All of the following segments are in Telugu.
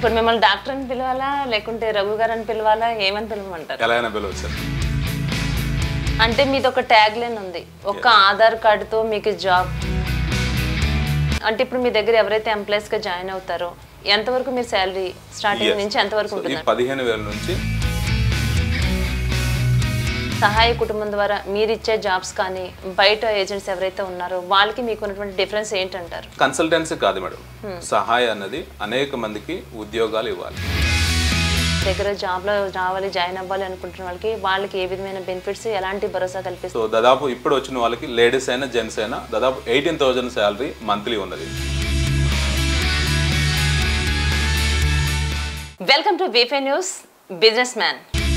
ఇప్పుడు మిమ్మల్ని డాక్టర్ అని పిలవాలా లేకుంటే రఘు గారు అని పిలవాలా ఏమని పిలవమంటారు ఎలా అయినా పిలవచ్చు సార్ అంటే మీది ఒక ట్యాగ్ లైన్ ఉంది ఒక్క ఆధార్ కార్డుతో మీకు జాబ్ అంటే ఇప్పుడు మీ దగ్గర ఎవరైతే ఎంప్లాయీస్ గా జాయిన్ అవుతారో ఎంతవరకు మీరు శాలరీ స్టార్టింగ్ నుంచి ఎంతవరకు సో ఈ ఉంటుంది పదిహేను వేల నుంచి సహాయ కుటుంబం ద్వారా మీరు ఇచ్చే జాబ్స్ కానీ బయట ఏజెంట్స్ ఎవరైతే ఉన్నారో వాళ్ళకి మీకు ఉన్నటువంటి డిఫరెన్స్ ఏంటంటారు కన్సల్టెన్సీ కాదు మేడం సహాయ అన్నది అనేక మందికి ఉద్యోగాలు ఇవ్వాలి దగ్గర జాబ్లో రావాలి జాయిన్ అవ్వాలి అనుకుంటున్న వాళ్ళకి వాళ్ళకి ఏ విధమైన బెనిఫిట్స్ ఎలాంటి భరోసా కల్పిస్తారు సో దాదాపు ఇప్పుడు వచ్చిన వాళ్ళకి లేడీస్ అయినా జెంట్స్ అయినా దాదాపు ఎయిటీన్ థౌజండ్ శాలరీ మంత్లీ ఉన్నది వెల్కమ్ టు వీఫే న్యూస్ బిజినెస్ మ్యాన్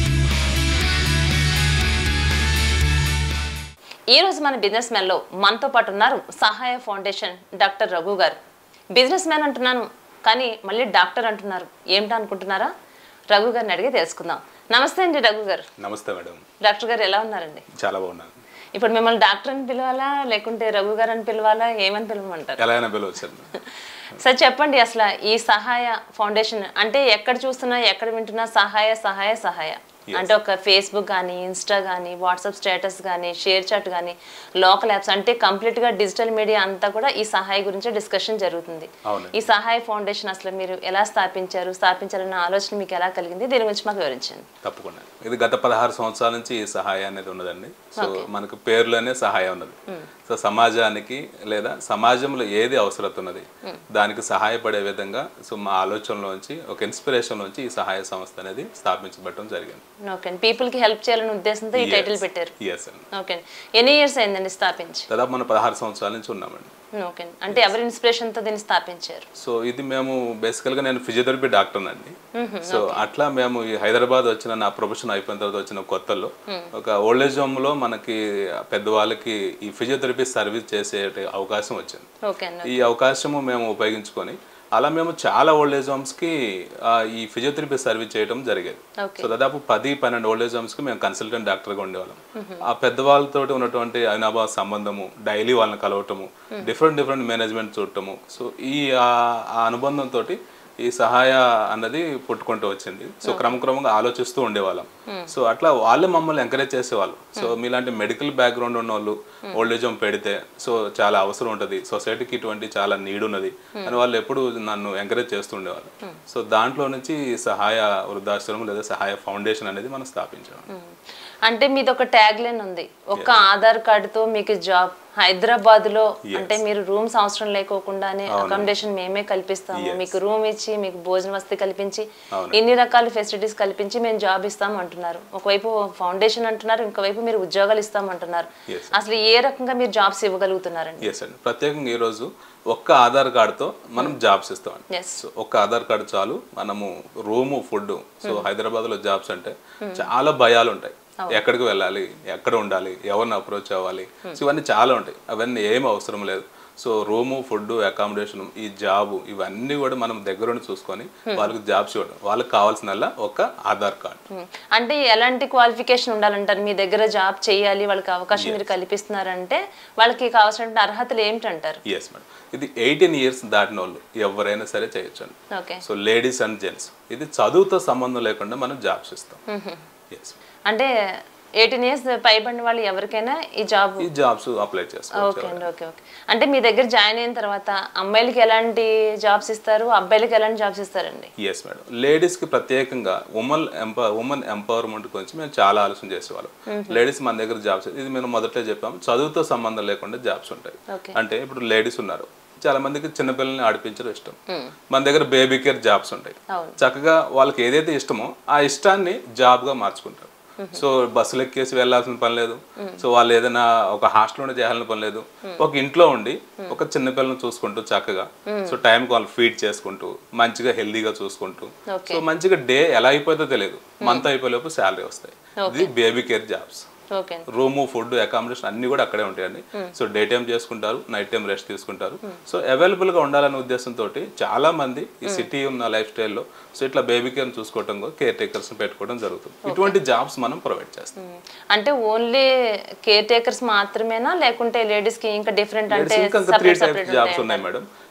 ఈ రోజు మన బిజినెస్ మ్యాన్లో మనతో పాటు ఉన్నారు సహాయ ఫౌండేషన్ డాక్టర్ రఘు గారు బిజినెస్ మ్యాన్ అంటున్నాను కానీ మళ్ళీ డాక్టర్ అంటున్నారు ఏమిటా అనుకుంటున్నారా రఘు గారిని అడిగి తెలుసుకుందాం నమస్తే అండి రఘు గారు నమస్తే మేడం డాక్టర్ గారు ఎలా ఉన్నారండి చాలా బాగున్నాను ఇప్పుడు మిమ్మల్ని డాక్టర్ అని పిలవాలా లేకుంటే రఘు గారు అని పిలవాలా ఏమని పిలవమంటారు ఎలా అయినా పిలవచ్చు సార్ సార్ చెప్పండి అసలు ఈ సహాయ ఫౌండేషన్ అంటే ఎక్కడ చూస్తున్నా ఎక్కడ వింటున్నా సహాయ సహాయ సహాయ అంటే ఒక ఫేస్బుక్ కానీ ఇన్స్టా కానీ వాట్సాప్ స్టేటస్ కానీ షేర్ చాట్ కానీ లోకల్ యాప్స్ అంటే complete గా డిజిటల్ మీడియా అంతా కూడా ఈ సహాయ గురించే డిస్కషన్ జరుగుతుంది అవును ఈ సహాయ ఫౌండేషన్ అసలు మీరు ఎలా స్థాపించారు స్థాపించాలన్న ఆలోచన మీకు ఎలా కలిగింది దీని గురించి మాకు వివరించండి తప్పకుండా ఇది గత పదహారు సంవత్సరాల నుంచి ఈ సహాయం అనేది ఉన్నదండి సో మనకు పేరులోనే సహాయం ఉన్నది సో సమాజానికి లేదా సమాజంలో ఏది అవసరత ఉన్నది దానికి సహాయపడే విధంగా సో మా ఆలోచనలోంచి ఒక ఇన్స్పిరేషన్ నుంచి ఈ సహాయ సంస్థ అనేది స్థాపించబడటం జరిగింది ఓకే అండి పీపుల్కి హెల్ప్ చేయాలనే ఉద్దేశంతో ఈ టైటిల్ పెట్టారు ఎస్ అండి ఓకే అండి ఎన్ని ఇయర్స్ అయిందండి స్థాపించి దాదాపు మనం పదహారు సంవత్సరాల నుంచి ఉన్నామండి ఓకే అండి అంటే ఎవరి ఇన్స్పిరేషన్తో దీన్ని స్థాపించారు సో ఇది మేము బేసికల్గా నేను ఫిజియోథెరపీ డాక్టర్ అండి సో అట్లా మేము ఈ హైదరాబాద్ వచ్చిన నా ప్రొఫెషన్ అయిపోయిన తర్వాత వచ్చిన కొత్తలో ఒక ఓల్డ్ ఏజ్ హోమ్ లో మనకి పెద్దవాళ్ళకి ఈ ఫిజియోథెరపీ సర్వీస్ చేసే అవకాశం వచ్చింది ఓకే అండి ఈ అవకాశము మేము ఉపయోగించుకొని అలా మేము చాలా ఓల్డ్ ఏజ్ హోమ్స్ కి ఆ, ఈ ఫిజియోథెరపీ సర్వీస్ చేయడం జరిగేది ఓకే సో దాదాపు పది పన్నెండు ఓల్డ్ ఏజ్ హోమ్స్ కి మేము కన్సల్టెంట్ డాక్టర్ గా ఉండేవాళ్ళం ఆ పెద్దవాళ్ళతో ఉన్నటువంటి అవినాభావ సంబంధము డైలీ వాళ్ళని కలవటము డిఫరెంట్ డిఫరెంట్ మేనేజ్మెంట్ చూడటము సో ఈ ఆ ఆ అనుబంధంతో ఈ సహాయ అన్నది పుట్టుకుంటూ వచ్చింది సో క్రమక్రమంగా ఆలోచిస్తూ ఉండేవాళ్ళం సో అట్లా వాళ్ళే మమ్మల్ని ఎంకరేజ్ చేసేవాళ్ళు సో మీలాంటి మెడికల్ బ్యాక్గ్రౌండ్ ఉన్న వాళ్ళు ఓల్డ్ ఏజ్ హోమ్ పెడితే సో చాలా అవసరం ఉంటుంది సొసైటీకి ఇటువంటి చాలా నీడ్ ఉన్నది అని వాళ్ళు ఎప్పుడు నన్ను ఎంకరేజ్ చేస్తూ ఉండేవాళ్ళు సో దాంట్లో నుంచి ఈ సహాయ వృద్ధాశ్రమం లేదా సహాయ ఫౌండేషన్ అనేది మనం స్థాపించాము మ్మ్. అంటే మీది ఒక ట్యాగ్ లైన్ ఉంది ఒక్క ఆధార్ కార్డుతో మీకు జాబ్ హైదరాబాద్ లో అంటే మీరు రూమ్స్ అవసరం లేకోకుండానే అకామిడేషన్ మేమే కల్పిస్తాము మీకు రూమ్ ఇచ్చి మీకు భోజన వసతి కల్పించి ఇన్ని రకాల ఫెసిలిటీస్ కల్పించి మేము జాబ్ ఇస్తాం అంటున్నారు ఒకవైపు ఫౌండేషన్ అంటున్నారు ఇంకోవైపు మీరు ఉద్యోగాలు ఇస్తాం అంటున్నారు Yes. అసలు ఏ రకంగా మీరు జాబ్స్ ఇవ్వగలుగుతున్నారండి ఎస్ అండి ప్రత్యేకంగా ఈరోజు ఒక్క ఆధార్ కార్డుతో మనం జాబ్స్ ఇస్తామండి ఎస్ సో ఒక్క ఆధార్ కార్డు చాలు మనము రూము ఫుడ్ సో హైదరాబాద్ లో జాబ్స్ అంటే చాలా భయాలు ఉంటాయి ఎక్కడికి వెళ్ళాలి ఎక్కడ ఉండాలి ఎవరిని అప్రోచ్ అవ్వాలి సో ఇవన్నీ చాలా ఉంటాయి అవన్నీ ఏం అవసరం లేదు సో రూము ఫుడ్ అకామిడేషన్ ఈ జాబ్ ఇవన్నీ కూడా మనం దగ్గరుండి చూసుకొని వాళ్ళకి జాబ్స్ ఇవ్వడం వాళ్ళకి కావాల్సిన ఒక ఆధార్ కార్డు మ్మ్. అంటే ఎలాంటి క్వాలిఫికేషన్ ఉండాలంటారు మీ దగ్గర జాబ్ చేయాలి వాళ్ళకి అవకాశం మీరు కల్పిస్తున్నారంటే వాళ్ళకి కావాల్సినటువంటి అర్హతలు ఏమిటంటారు ఎస్ మేడం ఇది ఎయిటీన్ ఇయర్స్ దాటిన వాళ్ళు ఎవరైనా సరే చేయొచ్చు okay so ladies and gents ఇది చదువుతో సంబంధం లేకుండా మనం జాబ్స్ ఇస్తాం ఎస్ అంటే ఎయిటీన్ ఇయర్స్ పైబడిన వాళ్ళు ఎవరికైనా ఈ జాబ్ ఈ జాబ్స్ అప్లై చేసుకోవచ్చు ఓకే అండి ఓకే ఓకే అంటే మీ దగ్గర జాయిన్ అయిన తర్వాత అమ్మాయిలకి ఎలాంటి జాబ్స్ ఇస్తారు అబ్బాయిలకి ఎలాంటి జాబ్స్ ఇస్తారండి ఎస్ మేడం లేడీస్ కి ప్రత్యేకంగా ఉమెన్ ఎంప ఉమెన్ ఎంపవర్మెంట్ గురించి మేము చాలా ఆలోచన చేసేవాళ్ళం లేడీస్ మన దగ్గర జాబ్స్ ఇది మేము మొదట్లో చెప్పాము చదువుతో సంబంధం లేకుండా జాబ్స్ ఉంటాయి ఓకే అంటే ఇప్పుడు లేడీస్ ఉన్నారు చాలా మందికి చిన్నపిల్లల్ని ఆడిపించడం ఇష్టం మన దగ్గర బేబీ కేర్ జాబ్స్ ఉంటాయి అవును. చక్కగా వాళ్ళకి ఏదైతే ఇష్టమో ఆ ఇష్టాన్ని జాబ్ గా మార్చుకుంటారు సో బస్సులు ఎక్కేసి వెళ్ళాల్సిన పని లేదు సో వాళ్ళు ఏదైనా ఒక హాస్టల్ ఉండి చేయాల్సిన పని లేదు ఒక ఇంట్లో ఉండి ఒక చిన్న పిల్లల్ని చూసుకుంటూ చక్కగా సో టైంకి వాళ్ళు ఫీడ్ చేసుకుంటూ మంచిగా హెల్దీగా చూసుకుంటూ ఓకే. సో మంచిగా డే ఎలా అయిపోతుందో తెలియదు మంత్ అయిపోయేలోపు శాలరీ వస్తాయి ఇది బేబీ కేర్ జాబ్స్ ఓకే అండి రూము ఫుడ్ అకామిడేషన్ అన్ని కూడా అక్కడే ఉంటాయండి సో డే టైం చేసుకుంటారు నైట్ టైం రెస్ట్ తీసుకుంటారు సో అవైలబుల్ గా ఉండాలనే ఉద్దేశంతో చాలా మంది ఈ సిటీ ఉన్న లైఫ్ స్టైల్లో సో ఇట్లా బేబీ కేర్ చూసుకోవడం కేర్ టేకర్స్ పెట్టుకోవడం జరుగుతుంది ఇటువంటి జాబ్స్ మనం ప్రొవైడ్ చేస్తాం మ్మ్. అంటే ఓన్లీ కేర్ టేకర్స్ మాత్రమేనా లేకుంటే లేడీస్ కి ఇంకా డిఫరెంట్ అంటే ఇంకా three separate types separate jobs ఉంటాయా? ఉన్నాయి మేడం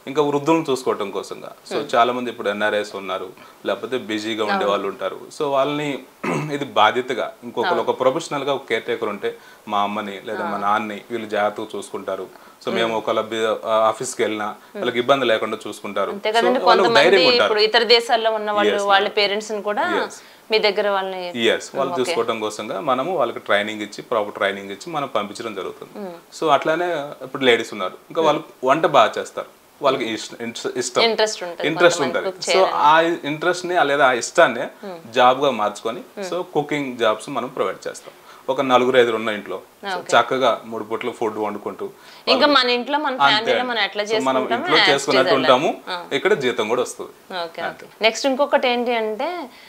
ఇంకా వృద్ధులను చూసుకోవటం కోసంగా సో చాలా మంది ఇప్పుడు ఎన్ఆర్ఐస్ ఉన్నారు లేకపోతే బిజీగా ఉండే వాళ్ళు ఉంటారు సో వాళ్ళని ఇది బాధ్యతగా ఇంకొకరు ఒక ప్రొఫెషనల్ గా ఒక కేర్ టేకర్ ఉంటే మా అమ్మని లేదా మా నాన్నని వీళ్ళు జాగ్రత్తగా చూసుకుంటారు సో మేము ఒకళ్ళ ఆఫీస్కి వెళ్ళినా వాళ్ళకి ఇబ్బంది లేకుండా చూసుకుంటారు అంతే సో కదండి వాళ్ళకి కొంతమంది ధైర్యం ఉంటారు ఇప్పుడు ఇతర దేశాల్లో ఉన్న వాళ్ళు వాళ్ళ పేరెంట్స్ ని కూడా మీ దగ్గర వాళ్ళని ఎస్ వాళ్ళు చూసుకోవడం కోసంగా మనము వాళ్ళకి ట్రైనింగ్ ఇచ్చి ప్రాపర్ ట్రైనింగ్ ఇచ్చి మనం పంపించడం జరుగుతుంది సో అట్లానే ఇప్పుడు లేడీస్ ఉన్నారు ఇంకా వాళ్ళు వంట బాగా చేస్తారు వాళ్ళకి ఇష్ట- ఇంట్రె- ఇష్టం ఇంట్రెస్ట్ ఉంటుంది ఇంట్రెస్ట్ ఉంటుంది సో ఆ ఇంట్రెస్ట్ ని లేదా ఆ ఇష్టాన్ని జాబ్ గా మార్చుకొని సో కుకింగ్ జాబ్స్ మనం ప్రొవైడ్ చేస్తాం ఒక నలుగురు ఐదుగురు ఉన్న ఇంట్లో సో చక్కగా మూడు పూట్ల ఫుడ్ వండుకుంటూ ఇంకా మన ఇంట్లో మన ఫ్యామిలీలో మనం ఎట్లా సో మనం చేసుకుంటామో ఇంట్లో చేసుకున్నట్టు ఉంటాము ఇక్కడ జీతం కూడా వస్తుంది ఓకే ఓకే నెక్స్ట్ ఇంకొకటి ఏంటి అంటే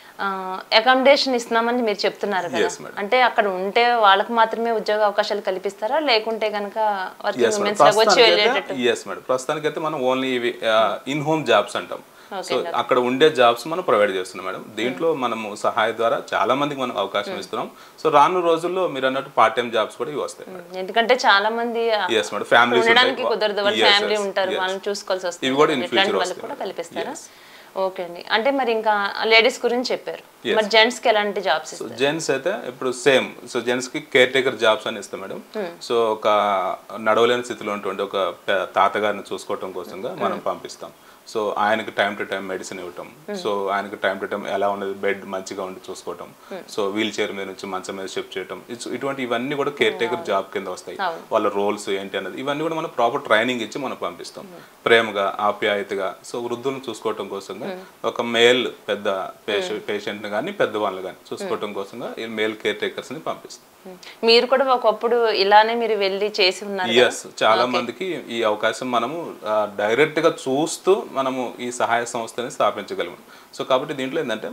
అకామిడేషన్ ఇస్తున్నామని మీరు చెప్తున్నారు కదా Yes, madam. అంటే అక్కడ ఉంటే వాళ్ళకి మాత్రమే ఉద్యోగ అవకాశాలు కల్పిస్తారా లేకుంటే కనుక వర్కింగ్ ఎస్ ఉమెన్స్ లాగా వచ్చి వెళ్ళేటట్టు ఎస్ మేడం ప్రస్తుతానికైతే మనం ఓన్లీ ఇవి ఇన్ హోమ్ జాబ్స్ అంటాం సో అక్కడ ఉండే జాబ్స్ మనం ప్రొవైడ్ చేస్తున్నాం మేడం దీంట్లో మనము సహాయ ద్వారా చాలా మందికి మనం అవకాశం ఇస్తున్నాం సో రాను రోజుల్లో మీరు అన్నట్టు పార్ట్ టైం జాబ్స్ కూడా ఇవి వస్తాయి ఎందుకంటే చాలా మంది ఎస్ మేడం ఫ్యామిలీస్ ఉండడానికి కుదరదు వాళ్ళ ఫ్యామిలీ ఉంటారు వాళ్ళని చూసుకోవాల్సి వస్తుంది ఇవి కూడా in ఇట్లాంటి future వాళ్ళకి కూడా వస్తాయి. కల్పిస్తారా ఓకే అండి అంటే మరి ఇంకా లేడీస్ గురించి చెప్పారు మరి జెంట్స్ కి ఎలాంటి జాబ్స్ సో జెంట్స్ అయితే ఇప్పుడు సేమ్ సో జెంట్స్ కి కేర్ టేకర్ జాబ్స్ అని ఇస్తాం మేడం సో ఒక నడవలేని స్థితిలో ఉన్నటువంటి ఒక పే- తాతగారిని చూసుకోవటం కోసంగా మనం పంపిస్తాం సో ఆయనకి టైం టు టైం మెడిసిన్ ఇవ్వటం సో ఆయనకి టైం టు టైం ఎలా ఉన్నది బెడ్ మంచిగా ఉండి చూసుకోవటం సో వీల్ చైర్ మీద నుంచి మంచం మీద షిఫ్ట్ చేయటం ఇట్స్- ఇటువంటి ఇవన్నీ కూడా కేర్ టేకర్ జాబ్ కింద వస్తాయి వాళ్ళ రోల్స్ ఏంటి అనేది ఇవన్నీ కూడా మనం ప్రాపర్ ట్రైనింగ్ ఇచ్చి మనం పంపిస్తాం ప్రేమగా ఆప్యాయతగా సో వృద్ధులను చూసుకోవటం కోసంగా ఒక మేల్ పెద్ద పేషెంట్ ని కానీ పెద్దవాళ్ళు కానీ చూసుకోవటం కోసంగా ఈ మేల్ కేర్ టేకర్స్ ని పంపిస్తాం మీరు కూడా ఒకప్పుడు ఇలానే మీరు వెళ్ళి చేసి ఉన్నారు కదా? ఎస్ చాలా మందికి ఈ అవకాశం మనము డైరెక్ట్ గా చూస్తూ మనము ఈ సహాయ సంస్థని స్థాపించగలము సో కాబట్టి దీంట్లో ఏంటంటే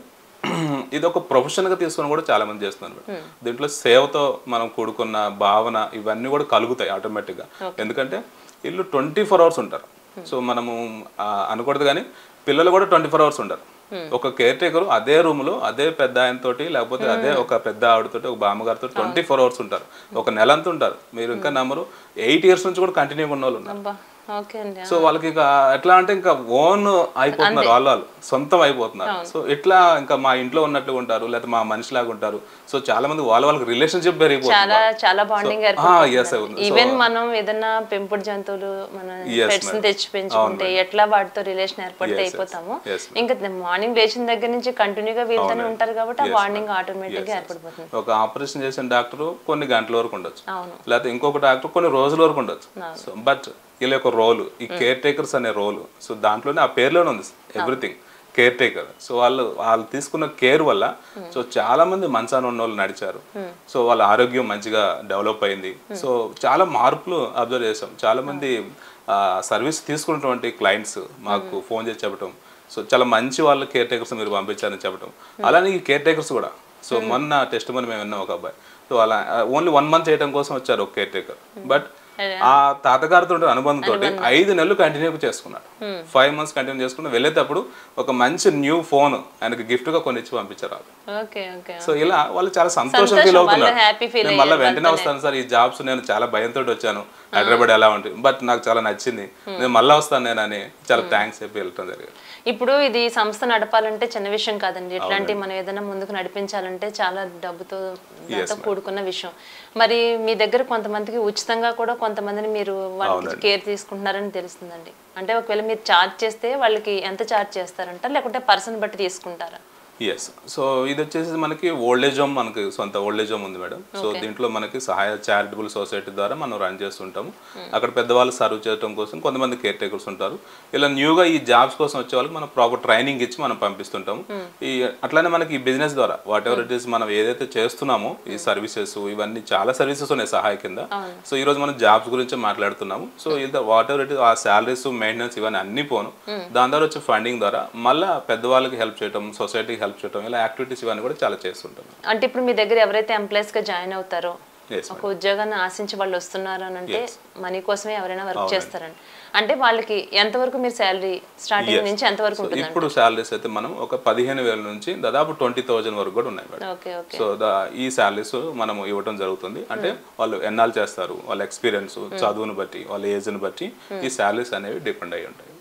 ఇది ఒక ప్రొఫెషన్ గా తీసుకొని కూడా చాలా మంది చేస్తున్నారు దీంట్లో సేవతో మనం కూడుకున్న భావన ఇవన్నీ కూడా కలుగుతాయి ఆటోమేటిక్ గా ఎందుకంటే వీళ్ళు ట్వంటీ ఫోర్ అవర్స్ ఉంటారు సో మనము ఆ, అనకూడదు కానీ పిల్లలు కూడా ట్వంటీ ఫోర్ అవర్స్ ఉంటారు ఒక కేర్ టేకర్ అదే రూమ్ లో అదే పెద్ద ఆయన తోటి లేకపోతే అదే ఒక పెద్ద ఆవిడతోటి ఒక బామ్మగారితో ట్వంటీ ఫోర్ అవర్స్ ఉంటారు ఒక నెల అంతా ఉంటారు మీరు ఇంకా నమ్మరు ఎయిట్ ఇయర్స్ నుంచి కూడా కంటిన్యూ ఉన్న వాళ్ళు ఉన్నారు అబ్బా ఓకే అండి సో వాళ్ళకి ఇక ఎట్లా అంటే ఇంకా ఓన్ అయిపోతున్నారు వాళ్ళు వాళ్ళు సొంతం అయిపోతున్నారు సో ఇట్లా ఇంకా మా ఇంట్లో ఉన్నట్లు ఉంటారు లేదా మా మనిషిలాగా ఉంటారు సో చాలా మంది వాళ్ళ వాళ్ళకి రిలేషన్షిప్ చాలా పెరిగిపోతుంది చాలా బాండింగ్ yes, అవును. ఈవెన్ మనం ఏదైనా పెంపుడు జంతువులు మన Yes, పెట్స్ ని తెచ్చి పెంచుకుంటే ఎట్లా వాటితో రిలేషన్ ఏర్పడితే Yes, yes. అయిపోతాము Yes, ఇంకా మార్నింగ్ లేచిన దగ్గర నుంచి కంటిన్యూగా వీళ్ళతోనే ఉంటారు కాబట్టి ఆ బాండింగ్ ఆటోమేటిక్ గా ఏర్పడిపోతుంది ఒక ఆపరేషన్ చేసిన డాక్టర్ కొన్ని గంటల వరకు ఉండొచ్చు అవును లేకపోతే ఇంకొక డాక్టర్ కొన్ని రోజుల వరకు ఉండొచ్చు సో బట్ వీళ్ళ యొక్క రోల్ ఈ కేర్ టేకర్స్ అనే రోల్ సో దాంట్లోనే ఆ పేర్లోనే ఉంది ఎవ్రీథింగ్ కేర్ టేకర్ సో వాళ్ళు వాళ్ళు తీసుకున్న కేర్ వల్ల సో చాలా మంది మంచాన ఉన్న వాళ్ళు నడిచారు సో వాళ్ళ ఆరోగ్యం మంచిగా డెవలప్ అయింది సో చాలా మార్పులు అబ్జర్వ్ చేసాం చాలా మంది సర్వీస్ తీసుకున్నటువంటి క్లయింట్స్ మాకు ఫోన్ చేసి చెప్పడం సో చాలా మంచి వాళ్ళ కేర్ టేకర్స్ మీరు పంపించారని చెప్పడం అలానే ఈ కేర్ టేకర్స్ కూడా సో మొన్న టెస్ట్ మని మేము విన్నాం ఒక అబ్బాయి సో అలా ఓన్లీ వన్ మంత్ చేయడం కోసం వచ్చారు ఒక కేర్ టేకర్ బట్ ఆ తాతగారితో ఉండే అనుబంధంతో ఐదు నెలలు కంటిన్యూ చేసుకున్నాడు ఫైవ్ మంత్స్ కంటిన్యూ చేసుకుని వెళ్ళేటప్పుడు ఒక మంచి న్యూ ఫోన్ ఆయనకి గిఫ్ట్ గా కొన్ని ఇచ్చి పంపించారు వాళ్ళు ఓకే ఓకే సో ఇలా వాళ్ళు చాలా సంతోషం సంతోషం, ఫీల్ వాళ్ళు అవుతున్నారు happy feel నేను మళ్ళీ వెంటనే వస్తాను సార్ ఈ జాబ్స్ నేను చాలా భయంతో వచ్చాను హైదరాబాద్ ఎలా ఉంటుంది బట్ నాకు చాలా నచ్చింది నేను మళ్ళీ వస్తాను నేను అని చాలా థ్యాంక్స్ చెప్పి వెళ్ళటం జరిగింది ఇప్పుడు ఇది సంస్థ నడపాలంటే చిన్న విషయం కాదండి ఇట్లాంటి మనం ఏదైనా ముందుకు నడిపించాలంటే చాలా డబ్బుతో దాంతో కూడుకున్న విషయం మరి మీ దగ్గర కొంతమందికి ఉచితంగా కూడా కొంతమందిని మీరు వాళ్ళకి కేర్ తీసుకుంటున్నారని తెలుస్తుందండి అంటే ఒకవేళ మీరు చార్జ్ చేస్తే వాళ్ళకి ఎంత చార్జ్ చేస్తారంట లేకుంటే పర్సన్ బట్టి తీసుకుంటారా ఎస్ సో ఇది వచ్చేసి మనకి ఓల్డేజ్ హోమ్ మనకి సొంత ఓల్డేజ్ హోమ్ ఉంది మేడం సో దీంట్లో మనకి సహాయ చారిటబుల్ సొసైటీ ద్వారా మనం రన్ చేస్తుంటాము అక్కడ పెద్దవాళ్ళు సర్వ్ చేయడం కోసం కొంతమంది కేర్ టేకర్స్ ఉంటారు ఇలా న్యూగా ఈ జాబ్స్ కోసం వచ్చే వాళ్ళకి మనం ప్రాపర్ ట్రైనింగ్ ఇచ్చి మనం పంపిస్తుంటాము ఈ అట్లానే మనకి ఈ బిజినెస్ ద్వారా వాట్ ఎవర్ ఇట్ ఈస్ మనం ఏదైతే చేస్తున్నామో ఈ సర్వీసెస్ ఇవన్నీ చాలా సర్వీసెస్ ఉన్నాయి సహాయ కింద సో ఈ రోజు మనం జాబ్స్ గురించి మాట్లాడుతున్నాము సో ఇది వాట్ ఎవర్ ఇట్ ఆ శాలరీస్ మెయింటెనెన్స్ ఇవన్నీ అన్ని పోను దాని ద్వారా వచ్చే ఫండింగ్ ద్వారా మళ్ళీ పెద్దవాళ్ళకి హెల్ప్ చేయడం సొసైటీకి హెల్ప్ చేయడం ఇలా యాక్టివిటీస్ ఇవన్నీ కూడా చాలా చేస్తుంటాం అంటే ఇప్పుడు మీ దగ్గర ఎవరైతే ఎంప్లాయీస్ గా జాయిన్ అవుతారో Yes, ఒక ఉద్యోగాన్ని ఆశించి వాళ్ళు వస్తున్నారు అని అంటే మనీ కోసమే ఎవరైనా వర్క్ చేస్తారండి అంటే వాళ్ళకి ఎంతవరకు మీరు శాలరీ స్టార్టింగ్ నుంచి ఎంతవరకు సో ఉంటుంది ఇప్పుడు శాలరీస్ అయితే మనం ఒక పదిహేను వేల నుంచి దాదాపు ట్వంటీ థౌజండ్ వరకు కూడా ఉన్నాయి madam okay okay so the ఈ శాలరీస్ మనం ఇవ్వడం జరుగుతుంది అంటే వాళ్ళు ఎన్నాళ్ళు చేస్తారు వాళ్ళ ఎక్స్పీరియన్స్ చదువుని బట్టి వాళ్ళ ఏజ్ని బట్టి ఈ శాలరీస్ అనేవి డిపెండ్ అయి ఉంటాయి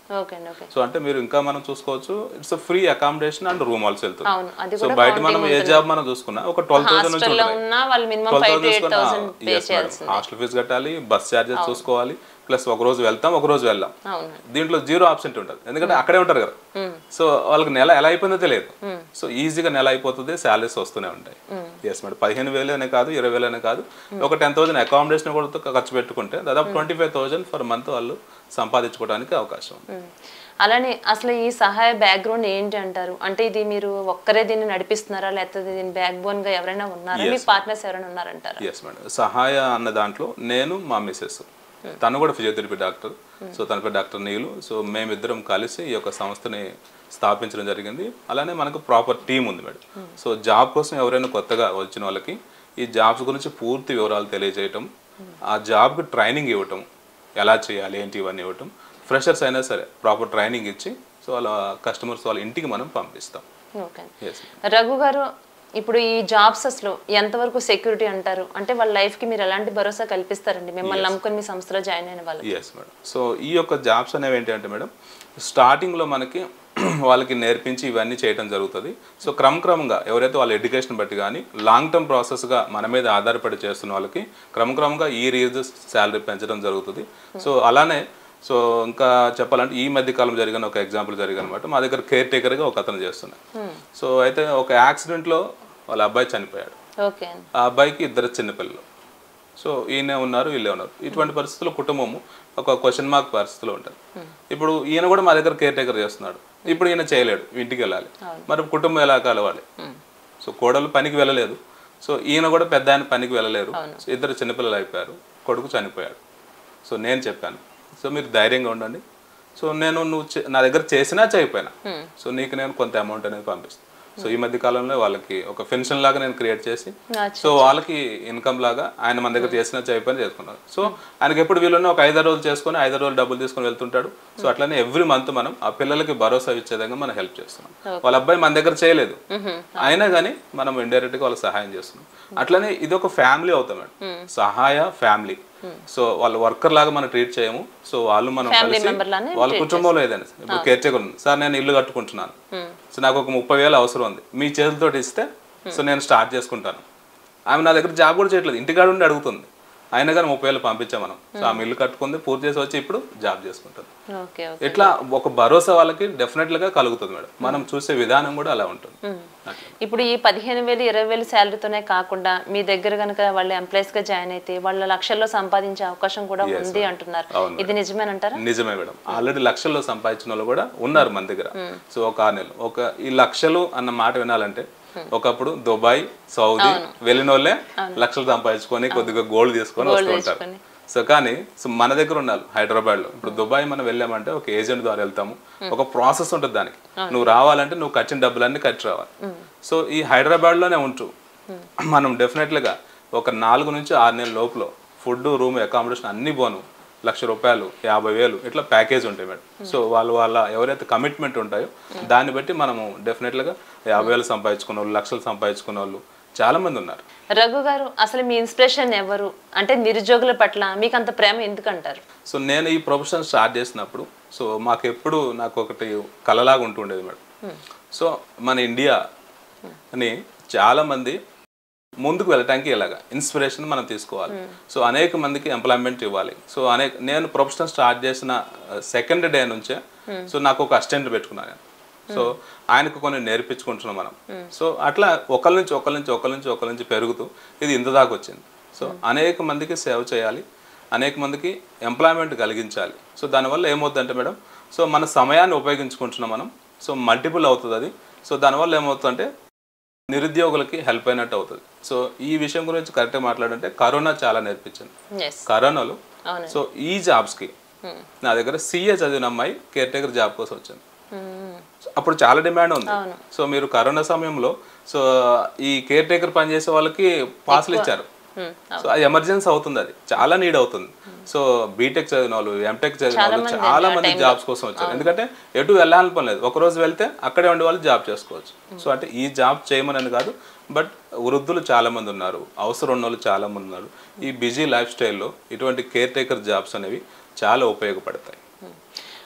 ఓకే అండి ఓకే సో అంటే మీరు ఇంకా మనం చూసుకోవచ్చు it's free accommodation and room also వెళ్తుంది అవును అది సో బయట మనం ఏ జాబ్ మనం చూసుకున్నా ఒక ట్వెల్వ్ థౌసండ్ నుంచి హాస్టల్లో ఉంటుంది ఉన్నా వాళ్ళు minimum five to eight thousand pay చేయాల్సింది హాస్టల్ ఫీజు కట్టాలి బస్ ఛార్జెస్ చూసుకోవాలి ప్లస్ ఒక రోజు వెళ్తాం ఒక రోజు వెళ్ళాం అవును దీంట్లో జీరో ఆప్షన్ ఉంటుంది ఎందుకంటే అక్కడే ఉంటారు కదా సో వాళ్ళకి నెల ఎలా అయిపోయిందో తెలియదు సో ఈజీగా నెల అయిపోతుంది శాలరీస్ వస్తూనే ఉంటాయి ఎస్ మేడం పదిహేను వేలు అనే కాదు ఇరవై వేలు అనే కాదు ఒక టెన్ థౌసండ్ అకామిడేషన్ కూడా ఖర్చు పెట్టుకుంటే దాదాపు twenty five thousand for month వాళ్ళు సంపాదించుకోవడానికి అవకాశం ఉంది ఉమ్. అలానే అసలు ఈ సహాయ బ్యాక్గ్రౌండ్ ఏంటి అంటారు అంటే ఇది మీరు ఒక్కరే దీన్ని నడిపిస్తున్నారా లేకపోతే దీని బ్యాక్ బోన్ గా ఎవరైనా ఉన్నారా మీ పార్ట్నర్స్ ఎవరైనా ఉన్నారంటారా ఎస్ మేడం సహాయ అన్న దాంట్లో నేను మా మిస్సెస్ తను కూడా ఫిజియోథెరపీ డాక్టర్ సో తన పేరు డాక్టర్ నీలు సో మేమిద్దరం కలిసి ఈ యొక్క సంస్థని స్థాపించడం జరిగింది అలానే మనకు ప్రాపర్ టీం ఉంది మేడం సో జాబ్ కోసం ఎవరైనా కొత్తగా వచ్చిన వాళ్ళకి ఈ జాబ్స్ గురించి పూర్తి వివరాలు తెలియజేయటం ఆ జాబ్కి ట్రైనింగ్ ఇవ్వటం ఎలా చేయాలి ఏంటి ఇవన్నీ ఇవ్వటం ఫ్రెషర్స్ అయినా సరే ప్రాపర్ ట్రైనింగ్ ఇచ్చి సో వాళ్ళ కస్టమర్స్ వాళ్ళ ఇంటికి మనం పంపిస్తాం ఓకే ఎస్ రఘు గారు ఇప్పుడు ఈ జాబ్స్ అసలు ఎంతవరకు సెక్యూరిటీ అంటారు అంటే వాళ్ళ లైఫ్ కి మీరు ఎలాంటి భరోసా కల్పిస్తారండి మిమ్మల్ని నమ్ముకొని మీ సంస్థలో జాయిన్ అయిన వాళ్ళు ఎస్ మేడం సో ఈ యొక్క జాబ్స్ అనేవి ఏంటి అంటే మేడం స్టార్టింగ్లో మనకి వాళ్ళకి నేర్పించి ఇవన్నీ చేయడం జరుగుతుంది సో క్రమక్రమంగా ఎవరైతే వాళ్ళ ఎడ్యుకేషన్ బట్టి కానీ లాంగ్ టర్మ్ ప్రాసెస్గా మన మీద ఆధారపడి చేస్తున్న వాళ్ళకి క్రమక్రమంగా ఈ రీజ్ శాలరీ పెంచడం జరుగుతుంది సో అలానే సో ఇంకా చెప్పాలంటే ఈ మధ్య కాలం జరిగిన ఒక ఎగ్జాంపుల్ జరిగిన అనమాట మా దగ్గర కేర్ టేకర్గా ఒక అతను చేస్తున్నాడు సో అయితే ఒక యాక్సిడెంట్లో వాళ్ళ అబ్బాయి చనిపోయాడు ఓకే అండి ఆ అబ్బాయికి ఇద్దరు చిన్నపిల్లలు సో ఈయనే ఉన్నారు వీళ్ళే ఉన్నారు ఇటువంటి పరిస్థితుల్లో కుటుంబము ఒక క్వశ్చన్ మార్క్ పరిస్థితిలో ఉంటుంది ఇప్పుడు ఈయన కూడా మా దగ్గర కేర్ టేకర్ చేస్తున్నాడు ఇప్పుడు ఈయన చేయలేడు ఇంటికి వెళ్ళాలి మరి కుటుంబం ఎలా కలవాలి సో కోడలు పనికి వెళ్ళలేదు సో ఈయన కూడా పెద్ద ఆయన పనికి వెళ్ళలేరు సో ఇద్దరు చిన్నపిల్లలు అయిపోయారు కొడుకు చనిపోయాడు సో నేను చెప్పాను సో మీరు ధైర్యంగా ఉండండి సో నేను నువ్వు చే- నా దగ్గర చేసినా చేయకపోయినా సో నీకు నేను కొంత అమౌంట్ అనేది పంపిస్తాను సో ఈ మధ్య కాలంలో వాళ్ళకి ఒక పెన్షన్ లాగా నేను క్రియేట్ చేసి అచ్చా. సో వాళ్ళకి ఇన్కమ్ లాగా ఆయన మన దగ్గర చేసిన చేయపని చేసుకున్నారు సో ఆయనకి ఎప్పుడు వీళ్ళని ఒక ఐదారు రోజులు చేసుకొని ఐదారు రోజులు డబ్బులు తీసుకొని వెళ్తుంటాడు సో అట్లనే ఎవ్రీ మంత్ మనం ఆ పిల్లలకి భరోసా ఇచ్చే విధంగా మనం హెల్ప్ చేస్తున్నాం వాళ్ళ అబ్బాయి మన దగ్గర చేయలేదు అయినా కానీ మనం ఇండైరెక్ట్ గా వాళ్ళకి సహాయం చేస్తున్నాం అట్లనే ఇది ఒక ఫ్యామిలీ అవుతాం మేడం సహాయ ఫ్యామిలీ సో వాళ్ళ వర్కర్ లాగా మనం ట్రీట్ చేయము సో వాళ్ళు మనం కలిసి member లానే వాళ్ళ కుటుంబంలో ఏదైనా సరే. ఇప్పుడు కేర్ టేకర్ ఉంది సార్ నేను ఇల్లు కట్టుకుంటున్నాను సో నాకు ఒక ముప్పై వేలు అవసరం ఉంది మీ చేతులతో ఇస్తే సో నేను స్టార్ట్ చేసుకుంటాను ఆమె నా దగ్గర జాబ్ కూడా చేయట్లేదు ఇంటికాడ ఉండి అడుగుతుంది అయినా కానీ ముప్పై వేలు పంపించాం మనం సో ఆమె ఇల్లు కట్టుకుంది పూర్తి చేసి వచ్చి ఇప్పుడు జాబ్ చేసుకుంటుంది ఓకే ఓకే ఇట్లా ఒక భరోసా వాళ్ళకి డెఫినెట్ గా కలుగుతుంది మేడం మనం చూసే విధానం కూడా అలా ఉంటుంది అట్లా. ఇప్పుడు ఈ పదిహేను వేలు ఇరవై వేలు శాలరీతోనే కాకుండా మీ దగ్గర కనుక వాళ్ళు ఎంప్లాయీస్ గా జాయిన్ అయితే వాళ్ళ లక్షల్లో సంపాదించే అవకాశం కూడా ఉంది అంటున్నారు అవును ఇది నిజమేనంటారా నిజమే మేడం ఆల్రెడీ లక్షల్లో సంపాదించిన వాళ్ళు కూడా ఉన్నారు మన దగ్గర సో ఒక ఆరు నెలలు ఒక ఈ లక్షలు అన్న మాట వినాలంటే ఒకప్పుడు దుబాయ్ సౌదీ వెళ్ళిన వాళ్ళే లక్షలు సంపాదించుకొని కొద్దిగా గోల్డ్ తీసుకొని వస్తూ ఉంటారు తీసుకొని. సో కానీ సో మన దగ్గర ఉండాలి హైదరాబాద్ లో ఇప్పుడు దుబాయ్ మనం వెళ్ళామంటే ఒక ఏజెంట్ ద్వారా వెళ్తాము ఒక ప్రాసెస్ ఉంటుంది దానికి నువ్వు రావాలంటే నువ్వు కట్టిన డబ్బులన్నీ కట్టి రావాలి సో ఈ హైదరాబాద్ లోనే ఉంటూ మనం డెఫినెట్లుగా ఒక నాలుగు నుంచి ఆరు నెలల లోపల ఫుడ్ రూమ్ అకామిడేషన్ అన్ని పోను లక్ష రూపాయలు యాభై వేలు ఇట్లా ప్యాకేజ్ ఉంటాయి మేడం సో వాళ్ళు వాళ్ళ ఎవరైతే కమిట్మెంట్ ఉంటాయో దాన్ని బట్టి మనము డెఫినెట్లుగా యాభై వేలు సంపాదించుకున్న వాళ్ళు లక్షలు సంపాదించుకున్న వాళ్ళు చాలా మంది ఉన్నారు రఘు గారు అసలు మీ ఇన్స్పిరేషన్ ఎవరు అంటే నిరుద్యోగుల పట్ల మీకు అంత ప్రేమ ఎందుకు అంటారు సో నేను ఈ ప్రొఫెషన్ స్టార్ట్ చేసినప్పుడు సో మాకు ఎప్పుడు నాకు ఒకటి కలలాగా ఉంటుండేది మేడం సో మన ఇండియా అని చాలా మంది ముందుకు వెళ్ళటానికి ఎలాగా ఇన్స్పిరేషన్ మనం తీసుకోవాలి సో అనేక మందికి ఎంప్లాయ్మెంట్ ఇవ్వాలి సో అనేక నేను ప్రొఫెషన్ స్టార్ట్ చేసిన సెకండ్ డే నుంచే సో నాకు ఒక అసిస్టెంట్ పెట్టుకున్నాను నేను సో ఆయనకు కొన్ని నేర్పించుకుంటున్నాం మనం సో అట్లా ఒకరి నుంచి ఒకరి నుంచి ఒకరి నుంచి ఒకరి నుంచి పెరుగుతూ ఇది ఇంత దాకా వచ్చింది సో అనేక మందికి సేవ చేయాలి అనేక మందికి ఎంప్లాయ్మెంట్ కలిగించాలి సో దానివల్ల ఏమవుతుందంటే మేడం సో మన సమయాన్ని ఉపయోగించుకుంటున్నాం మనం సో మల్టిపుల్ అవుతుంది అది సో దానివల్ల ఏమవుతుందంటే నిరుద్యోగులకి హెల్ప్ అయినట్టు అవుతుంది సో ఈ విషయం గురించి కరెక్ట్గా మాట్లాడంటే కరోనా చాలా నేర్పించింది ఎస్ కరోనాలో అవును సో ఈ జాబ్స్కి నా దగ్గర సీఏ చదివిన అమ్మాయి కేర్ టేకర్ జాబ్ కోసం వచ్చింది సో అప్పుడు చాలా డిమాండ్ ఉంది సో మీరు కరోనా సమయంలో సో ఈ కేర్ టేకర్ పనిచేసే వాళ్ళకి పాసులు ఇచ్చారు సో అది ఎమర్జెన్సీ అవుతుంది అది చాలా నీడ్ అవుతుంది సో బీటెక్ చదివిన వాళ్ళు ఎంటెక్ చదివిన వాళ్ళు చాలా మంది జాబ్స్ కోసం వచ్చారు ఎందుకంటే ఎటు వెళ్ళాలని పని లేదు ఒక రోజు వెళ్తే అక్కడే ఉండే వాళ్ళు జాబ్ చేసుకోవచ్చు సో అంటే ఈ జాబ్ చేయమని కాదు బట్ వృద్ధులు చాలా మంది ఉన్నారు అవసరం ఉన్న వాళ్ళు చాలా మంది ఉన్నారు ఈ బిజీ లైఫ్ స్టైల్లో ఇటువంటి కేర్ టేకర్ జాబ్స్ అనేవి చాలా ఉపయోగపడతాయి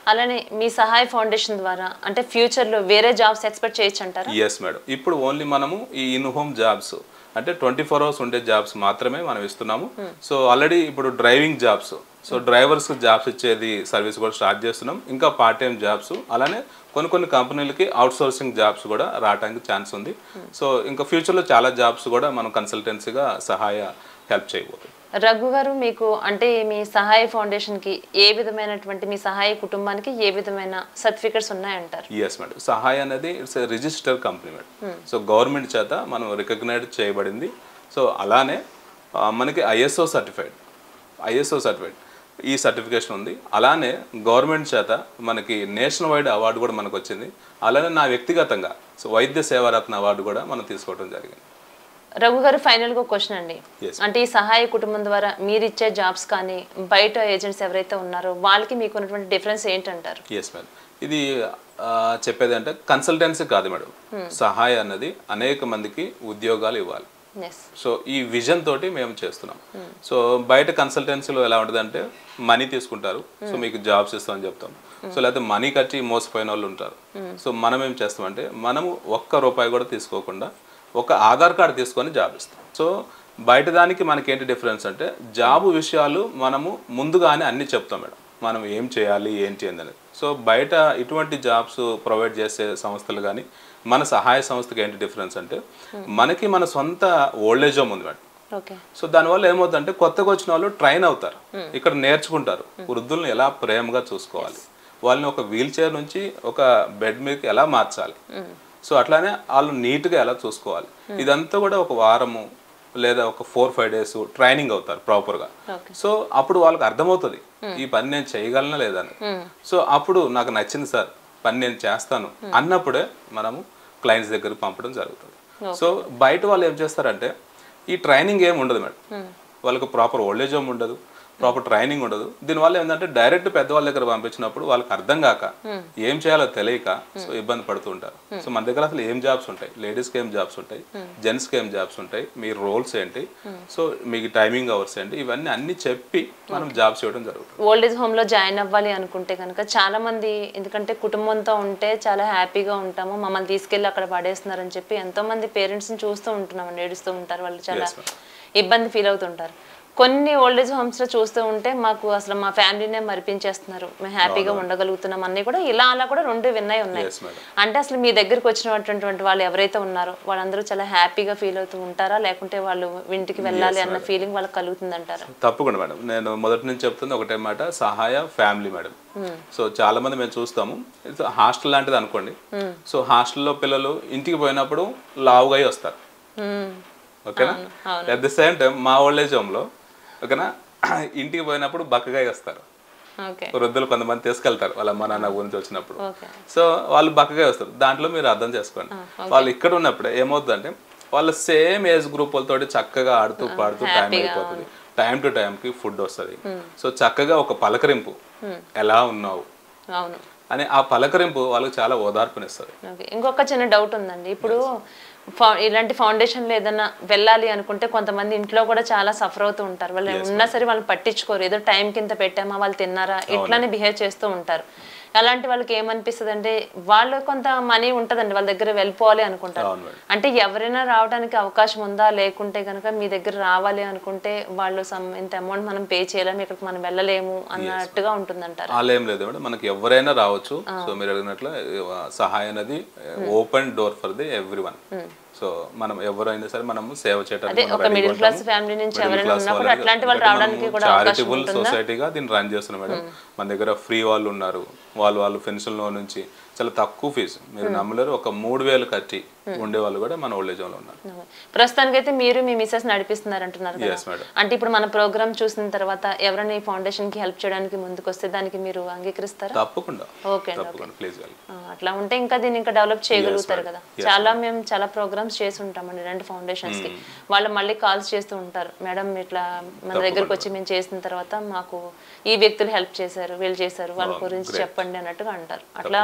అలానే మీ సహాయ ఫౌండేషన్ ద్వారా అంటే ఫ్యూచర్ లో వేరే జాబ్స్ ఎక్స్పెక్ట్ చేయొచ్చు అంటారా ఎస్ మేడం ఇప్పుడు ఓన్లీ మనము ఈ ఇన్ హోమ్ జాబ్స్ అంటే ట్వంటీ ఫోర్ అవర్స్ ఉండే జాబ్స్ మాత్రమే మనం ఇస్తున్నాము సో ఆల్రెడీ ఇప్పుడు driving jobs so drivers jobs ఇచ్చేది సర్వీస్ కూడా స్టార్ట్ చేస్తున్నాం ఇంకా పార్ట్ టైం జాబ్స్ అలానే కొన్ని కొన్ని కంపెనీలకి అవుట్ సోర్సింగ్ జాబ్స్ కూడా రావడానికి ఛాన్స్ ఉంది సో ఇంకా ఫ్యూచర్లో చాలా జాబ్స్ కూడా మనం కన్సల్టెన్సీగా సహాయ హెల్ప్ చేయబోతుంది రఘు గారు మీకు అంటే మీ సహాయ ఫౌండేషన్ కి ఏ విధమైనటువంటి మీ సహాయ కుటుంబానికి ఏ విధమైన సర్టిఫికెట్స్ ఉన్నాయంటారు ఎస్ మేడం సహాయ అనేది it's register company madam so government చేత మనం రికగ్నైజ్ చేయబడింది సో అలానే ఆ, మనకి ఐఎస్ఓ సర్టిఫైడ్ ఐఎస్ఓ సర్టిఫైడ్ ఈ సర్టిఫికేషన్ ఉంది అలానే గవర్నమెంట్ చేత మనకి నేషనల్ వైడ్ అవార్డు కూడా మనకు వచ్చింది అలానే నా వ్యక్తిగతంగా సో వైద్య సేవారత్న అవార్డు కూడా మనం తీసుకోవడం జరిగింది రఘు గారు ఫైనల్ గా క్వశ్చన్ అండి Yes. అంటే ఈ సహాయ కుటుంబం ద్వారా మీరు ఇచ్చే జాబ్స్ కానీ బయట ఏజెంట్స్ ఎవరైతే ఉన్నారో వాళ్ళకి మీకు ఉన్నటువంటి డిఫరెన్స్ ఏంటంటారు ఎస్ మేడం ఇది ఆ, చెప్పేది అంటే కన్సల్టెన్సీ కాదు మేడం సహాయ అన్నది అనేక మందికి ఉద్యోగాలు ఇవ్వాలి ఎస్ సో ఈ విజన్ తోటి మేము చేస్తున్నాం సో బయట కన్సల్టెన్సీలో ఎలా ఉంటుంది అంటే మనీ తీసుకుంటారు సో మీకు జాబ్స్ ఇస్తామని చెప్తాం సో లేకపోతే మనీ కట్టి మోసపోయిన వాళ్ళు ఉంటారు సో మనం ఏం చేస్తామంటే మనము ఒక్క రూపాయి కూడా తీసుకోకుండా ఒక ఆధార్ కార్డు తీసుకొని జాబ్ ఇస్తాం సో బయట దానికి మనకి ఏంటి డిఫరెన్స్ అంటే జాబ్ విషయాలు మనము ముందుగానే అన్ని చెప్తాం మేడం మనం ఏం చేయాలి ఏంటి అనేది సో బయట ఇటువంటి జాబ్స్ ప్రొవైడ్ చేసే సంస్థలు కానీ మన సహాయ సంస్థకి ఏంటి డిఫరెన్స్ అంటే మనకి మన సొంత ఓల్డేజ్ హోమ్ ఉంది మేడం ఓకే సో దానివల్ల ఏమవుతుందంటే కొత్తగా వచ్చిన వాళ్ళు ట్రైన్ అవుతారు ఇక్కడ నేర్చుకుంటారు వృద్ధులను ఎలా ప్రేమగా చూసుకోవాలి వాళ్ళని ఒక వీల్ చైర్ నుంచి ఒక బెడ్ మీదకి ఎలా మార్చాలి సో అట్లానే వాళ్ళు నీట్గా ఎలా చూసుకోవాలి ఇదంతా కూడా ఒక వారము లేదా ఒక ఫోర్ ఫైవ్ డేస్ ట్రైనింగ్ అవుతారు ప్రాపర్గా ఓకే సో అప్పుడు వాళ్ళకి అర్థమవుతుంది ఈ పని నేను చేయగలనా లేదని సో అప్పుడు నాకు నచ్చింది సార్ పని నేను చేస్తాను అన్నప్పుడే మనము క్లయింట్స్ దగ్గరికి పంపడం జరుగుతుంది సో బయట వాళ్ళు ఏం చేస్తారంటే ఈ ట్రైనింగ్ ఏమి ఉండదు మేడం వాళ్ళకి ప్రాపర్ ఓల్డేజ్ హోమ్ ఉండదు ప్రాపర్ ట్రైనింగ్ ఉండదు దీనివల్ల ఏంటంటే డైరెక్ట్ పెద్దవాళ్ళ దగ్గర పంపించినప్పుడు వాళ్ళకి అర్థం కాక ఏం చేయాలో తెలియక సో ఇబ్బంది పడుతూ ఉంటారు సో మన దగ్గర అసలు ఏం జాబ్స్ ఉంటాయి లేడీస్కి ఏం జాబ్స్ ఉంటాయి జెంట్స్కి ఏం జాబ్స్ ఉంటాయి మీ రోల్స్ ఏంటి సో మీకు టైమింగ్ అవర్స్ ఏంటి ఇవన్నీ అన్ని చెప్పి మనం జాబ్స్ చేయడం జరుగుతుంది ఓల్డ్ ఏజ్ హోమ్ లో జాయిన్ అవ్వాలి అనుకుంటే కనుక చాలా మంది ఎందుకంటే కుటుంబంతో ఉంటే చాలా హ్యాపీగా ఉంటాము మమ్మల్ని తీసుకెళ్ళి అక్కడ పడేస్తున్నారని చెప్పి ఎంతో మంది పేరెంట్స్ ని చూస్తూ ఉంటున్నాం ఏడుస్తూ ఉంటారు వాళ్ళు చాలా ఇబ్బంది ఫీల్ అవుతుంటారు కొన్ని ఓల్డ్ ఏజ్ హోమ్స్ లో చూస్తూ ఉంటే మాకు అసలు మా ఫ్యామిలీనే మరిపించేస్తున్నారు మేము హ్యాపీగా ఉండగలుగుతున్నాం అన్నీ కూడా ఇలా అలా కూడా రెండు విన్నాయి ఉన్నాయి ఎస్ మేడం అంటే అసలు మీ దగ్గరికి వచ్చినటువంటి వాళ్ళు ఎవరైతే ఉన్నారో వాళ్ళందరూ చాలా హ్యాపీగా ఫీల్ అవుతూ ఉంటారా లేకుంటే వాళ్ళు ఇంటికి వెళ్ళాలి అన్న ఫీలింగ్ వాళ్ళకి కలుగుతుందంటారా తప్పకుండా మేడం నేను మొదటి నుంచి చెప్తుంది ఒకటే మాట సహాయ ఫ్యామిలీ మేడం సో చాలా మంది మేము చూస్తాము హాస్టల్ లాంటిది అనుకోండి సో హాస్టల్లో పిల్లలు ఇంటికి పోయినప్పుడు లావుగా అయి వస్తారు మ్మ్. ఓకేనా అట్ ది సేమ్ టైం మా ఓల్డేజ్ హోమ్లో ఓకేనా ఇంటికి పోయినప్పుడు బక్కగా అయి వస్తారు ఓకే వృద్ధులు కొంతమంది తీసుకెళ్తారు వాళ్ళ అమ్మ నాన్న గురించి వచ్చినప్పుడు ఓకే సో వాళ్ళు బక్కగా వస్తారు దాంట్లో మీరు అర్థం చేసుకోండి వాళ్ళు ఇక్కడ ఉన్నప్పుడే ఏమవుతుందంటే వాళ్ళ సేమ్ ఏజ్ గ్రూప్ వాళ్ళతోటి చక్కగా ఆడుతూ పాడుతూ టైం అయిపోతుంది టైం టు టైంకి ఫుడ్ వస్తుంది సో చక్కగా ఒక పలకరింపు ఎలా ఉన్నావు అవును అని ఆ పలకరింపు వాళ్ళకి చాలా ఓదార్పునిస్తుంది ఓకే ఇంకొక చిన్న డౌట్ ఉందండి ఇప్పుడు ఫౌ- ఇలాంటి ఫౌండేషన్లో ఏదైనా వెళ్ళాలి అనుకుంటే కొంతమంది ఇంట్లో కూడా చాలా సఫర్ అవుతూ ఉంటారు వాళ్ళు ఉన్నా సరే వాళ్ళు పట్టించుకోరు ఏదో టైం కింద పెట్టామా వాళ్ళు తిన్నారా ఇట్లానే బిహేవ్ చేస్తూ ఉంటారు అలాంటి వాళ్ళకి ఏమనిపిస్తుంది అంటే వాళ్ళు కొంత మనీ ఉంటుందండి వాళ్ళ దగ్గర వెళ్ళిపోవాలి అనుకుంటారు అవును మేడం అంటే ఎవరైనా రావడానికి అవకాశం ఉందా లేకుంటే కనుక మీ దగ్గర రావాలి అనుకుంటే వాళ్ళు సమ్ ఇంత అమౌంట్ మనం పే చేయలేము ఇక్కడికి మనం వెళ్ళలేము అన్నట్టుగా ఉంటుందంటారు అలా ఏం లేదు మేడం మనకి ఎవరైనా రావచ్చు సో మీరు అడిగినట్లు ఆ, సహాయం అనేది open door for the every one so మనం ఎవరైనా సరే మనము సేవ చేయడానికి మనం ఒక ready గా మిడిల్ క్లాస్ ఉంటాము. ఫ్యామిలీ నుంచి Middle ఎవరైనా class ఉన్నప్పుడు వాళ్ళకి అట్లాంటి వాళ్ళు ఎందుకంటే రావడానికి మనము కూడా అవకాశం చారిటబుల్ ఉంటుందా సొసైటీగా దీన్ని రన్ చేస్తున్నాం మేడం మన దగ్గర ఫ్రీ వాళ్ళు ఉన్నారు వాళ్ళు వాళ్ళు పెన్షన్ లో నుంచి చాలా తక్కువ ఫీజు మీరు నమ్మలేరు ఒక మూడు వేలు కట్టి ఉండే వాళ్ళు కూడా మన ఓల్డ్ ఏజ్ లో ఉన్నారు ప్రస్తుతానికైతే మీరు మీ మిసెస్ నడిపిస్తున్నారు అంటున్నారు కదా ఎస్ మేడం అంటే ఇప్పుడు మన ప్రోగ్రామ్ చూసిన తర్వాత ఎవరైనా ఈ ఫౌండేషన్ కి హెల్ప్ చేయడానికి ముందుకు వస్తే దానికి మీరు అంగీకరిస్తారా తప్పకుండా ఓకే అండి తప్పకుండా ప్లీజ్ వెళ్ళి ఆ, అట్లా ఉంటే ఇంకా దీన్ని ఇంకా డెవలప్ చేయగలుగుతారు కదా చాలా మేము చాలా ప్రోగ్రామ్స్ చేసి ఉంటామండి రెండు ఫౌండేషన్స్ కి వాళ్ళు మళ్ళీ కాల్స్ చేస్తూ ఉంటారు మేడం ఇట్లా మన దగ్గరకు వచ్చి మేము చేసిన తర్వాత మాకు ఈ వ్యక్తులు హెల్ప్ చేశారు వీళ్ళు చేశారు వాళ్ళ గురించి చెప్పండి అన్నట్టుగా అంటారు అట్లా అది కూడా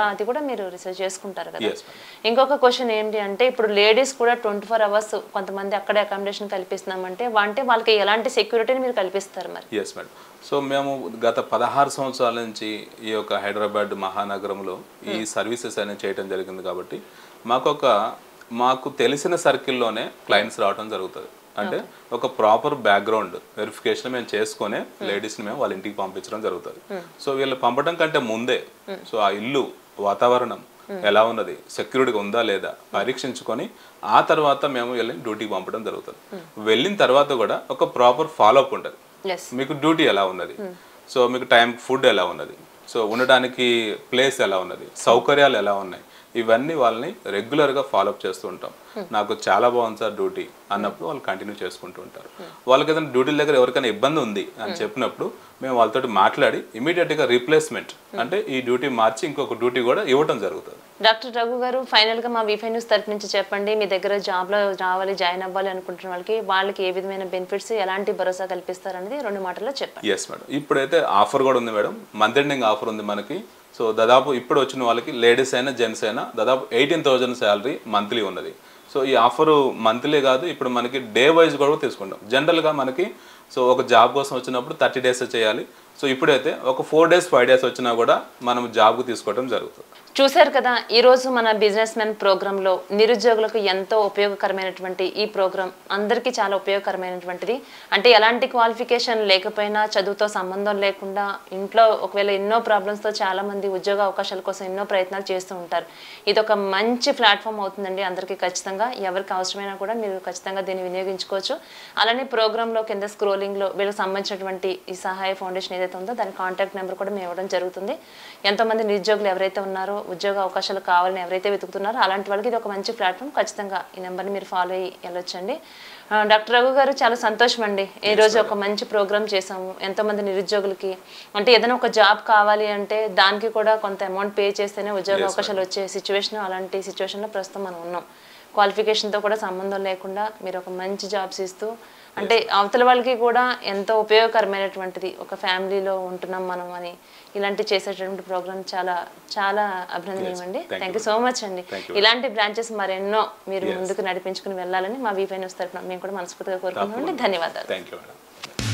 మీరు రిసీవ్ చేసుకుంటారు కదా Yes, ఇంకొక క్వశ్చన్ ఏంటి అంటే ఇప్పుడు లేడీస్ కూడా ట్వంటీ ఫోర్ అవర్స్ కొంతమంది అక్కడే అకామిడేషన్ కల్పిస్తున్నామంటే అంటే వాళ్ళకి ఎలాంటి సెక్యూరిటీని మీరు కల్పిస్తారు మరి ఎస్ మేడం సో మేము గత పదహారు సంవత్సరాల నుంచి ఈ యొక్క హైదరాబాద్ మహానగరంలో ఈ సర్వీసెస్ అనేది చేయడం జరిగింది కాబట్టి మాకు ఒక మాకు తెలిసిన సర్కిల్లోనే క్లయింట్స్ రావడం జరుగుతుంది అంటే ఒక ప్రాపర్ బ్యాక్గ్రౌండ్ వెరిఫికేషన్ మేము చేసుకునే లేడీస్ని మేము వాళ్ళ ఇంటికి పంపించడం జరుగుతుంది సో వీళ్ళు పంపడం కంటే ముందే సో ఆ ఇల్లు వాతావరణం ఎలా ఉన్నది సెక్యూరిటీగా ఉందా లేదా పరీక్షించుకొని ఆ తర్వాత మేము వెళ్ళి డ్యూటీకి పంపడం జరుగుతుంది వెళ్ళిన తర్వాత కూడా ఒక ప్రాపర్ ఫాలోఅప్ ఉంటుంది ఎస్ మీకు డ్యూటీ ఎలా ఉన్నది సో మీకు టైం ఫుడ్ ఎలా ఉన్నది సో ఉండడానికి ప్లేస్ ఎలా ఉన్నది సౌకర్యాలు ఎలా ఉన్నాయి ఇవన్నీ వాళ్ళని రెగ్యులర్గా ఫాలోఅప్ చేస్తూ ఉంటాం నాకు చాలా బాగుంది సార్ డ్యూటీ అన్నప్పుడు వాళ్ళు కంటిన్యూ చేసుకుంటూ ఉంటారు వాళ్ళకి ఏదైనా డ్యూటీల దగ్గర ఎవరికైనా ఇబ్బంది ఉంది అని చెప్పినప్పుడు మేము వాళ్ళతో మాట్లాడి ఇమీడియట్గా రీప్లేస్మెంట్ అంటే ఈ డ్యూటీ మార్చి ఇంకొక డ్యూటీ కూడా ఇవ్వటం జరుగుతుంది డాక్టర్ రఘు గారు ఫైనల్ గా మా వీఫై న్యూస్ తరపు నుంచి చెప్పండి మీ దగ్గర జాబ్ లో రావాలి జాయిన్ అవ్వాలి అనుకుంటున్న వాళ్ళకి వాళ్ళకి ఏ విధమైన బెనిఫిట్స్ ఎలాంటి భరోసా కల్పిస్తారు అనేది రెండు మాటల్లో చెప్పండి ఎస్ మేడం ఇప్పుడైతే ఆఫర్ కూడా ఉంది మేడం మంత్ ఎండింగ్ ఆఫర్ ఉంది మనకి సో దాదాపు ఇప్పుడు వచ్చిన వాళ్ళకి లేడీస్ అయినా జెంట్స్ అయినా దాదాపు ఎయిటీన్ థౌజండ్ శాలరీ మంత్లీ ఉన్నది సో ఈ ఆఫర్ మంత్లీ కాదు ఇప్పుడు మనకి డే వైజ్ కూడా తీసుకుంటాం జనరల్గా మనకి సో ఒక జాబ్ కోసం వచ్చినప్పుడు థర్టీ డేస్ చేయాలి సో ఇప్పుడైతే ఒక ఫోర్ డేస్ ఫైవ్ డేస్ వచ్చినా కూడా మనం జాబ్కు తీసుకోవడం జరుగుతుంది చూశారు కదా ఈరోజు మన బిజినెస్ మ్యాన్ ప్రోగ్రాంలో నిరుద్యోగులకు ఎంతో ఉపయోగకరమైనటువంటి ఈ ప్రోగ్రాం అందరికీ చాలా ఉపయోగకరమైనటువంటిది అంటే ఎలాంటి క్వాలిఫికేషన్ లేకపోయినా చదువుతో సంబంధం లేకుండా ఇంట్లో ఒకవేళ ఎన్నో ప్రాబ్లమ్స్తో చాలా మంది ఉద్యోగ అవకాశాల కోసం ఎన్నో ప్రయత్నాలు చేస్తూ ఉంటారు ఇది ఒక మంచి ప్లాట్ఫామ్ అవుతుందండి అందరికీ ఖచ్చితంగా ఎవరికి అవసరమైనా కూడా మీరు ఖచ్చితంగా దీన్ని వినియోగించుకోవచ్చు అలానే ప్రోగ్రాంలో కింద స్క్రోలింగ్లో వీళ్ళకి సంబంధించినటువంటి ఈ సహాయ ఫౌండేషన్ ఏదైతే ఉందో దాని కాంటాక్ట్ నెంబర్ కూడా మేము ఇవ్వడం జరుగుతుంది ఎంతోమంది నిరుద్యోగులు ఎవరైతే ఉన్నారో ఉద్యోగ అవకాశాలు కావాలని ఎవరైతే వెతుకుతున్నారో అలాంటి వాళ్ళకి ఇది ఒక మంచి ప్లాట్ఫామ్ ఖచ్చితంగా ఈ నెంబర్ని మీరు ఫాలో అయ్యి వెళ్ళొచ్చండి ఆ, డాక్టర్ రఘు గారు చాలా సంతోషం అండి ఈ రోజు ఒక మంచి ప్రోగ్రామ్ చేసాము ఎంతోమంది నిరుద్యోగులకి అంటే ఏదైనా ఒక జాబ్ కావాలి అంటే దానికి కూడా కొంత అమౌంట్ పే చేస్తేనే ఉద్యోగ అవకాశాలు వచ్చే సిచ్యువేషన్ అలాంటి సిచ్యువేషన్లో ప్రస్తుతం మనం ఉన్నాం క్వాలిఫికేషన్తో కూడా సంబంధం లేకుండా మీరు ఒక మంచి జాబ్స్ ఇస్తూ అంటే అవతల వాళ్ళకి కూడా ఎంతో ఉపయోగకరమైనటువంటిది ఒక ఫ్యామిలీలో ఉంటున్నాం మనం అని ఇలాంటి చేసేటటువంటి ప్రోగ్రామ్ చాలా చాలా అభినందనీయం అండి Thank you. Thank you so much అండి Thank you. ఇలాంటి బ్రాంచెస్ మరెన్నో మీరు Yes. ముందుకు నడిపించుకుని వెళ్ళాలని మా వీఫై న్యూస్ తరఫున మేము కూడా మనస్ఫూర్తిగా కోరుకుంటున్నామండి ధన్యవాదాలు థ్యాంక్ యూ మేడం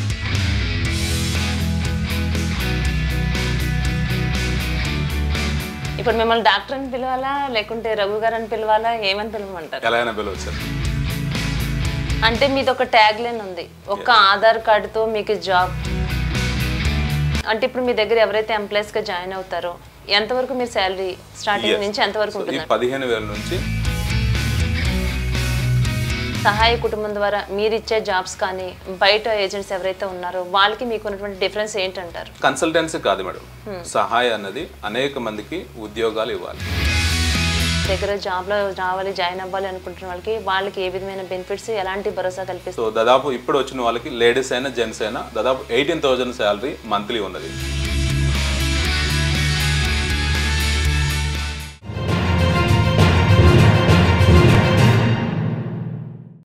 ఇప్పుడు మిమ్మల్ని డాక్టర్ అని పిలవాలా లేకుంటే రఘు గారు అని పిలవాలా ఏమని పిలవమంటారు ఎలా అయినా పిలవచ్చు సార్ అంటే మీది ఒక ట్యాగ్ లైన్ ఉంది ఒక ఆధార్ కార్డుతో మీకు జాబ్ అంటే ఇప్పుడు మీ దగ్గర ఎవరైతే ఎంప్లాయీస్ గా జాయిన్ అవుతారో ఎంతవరకు మీరు శాలరీ స్టార్టింగ్ Yes. నుంచి ఎంతవరకు సో ఈ ఉంటుంది పదిహేను వేల నుంచి సహాయ కుటుంబం ద్వారా మీరు ఇచ్చే జాబ్స్ కానీ బయట ఏజెంట్స్ ఎవరైతే ఉన్నారో వాళ్ళకి మీకు ఉన్నటువంటి డిఫరెన్స్ ఏంటంటారు కన్సల్టెన్సీ కాదు మేడం సహాయ అన్నది అనేక మందికి ఉద్యోగాలు ఇవ్వాలి దగ్గర జాబ్లో రావాలి జాయిన్ అవ్వాలి అనుకుంటున్న వాళ్ళకి వాళ్ళకి ఏ విధమైన బెనిఫిట్స్ ఎలాంటి భరోసా కల్పిస్తారు సో దాదాపు ఇప్పుడు వచ్చిన వాళ్ళకి లేడీస్ అయినా జెంట్స్ అయినా దాదాపు ఎయిటీన్ థౌజండ్ శాలరీ మంత్లీ ఉన్నది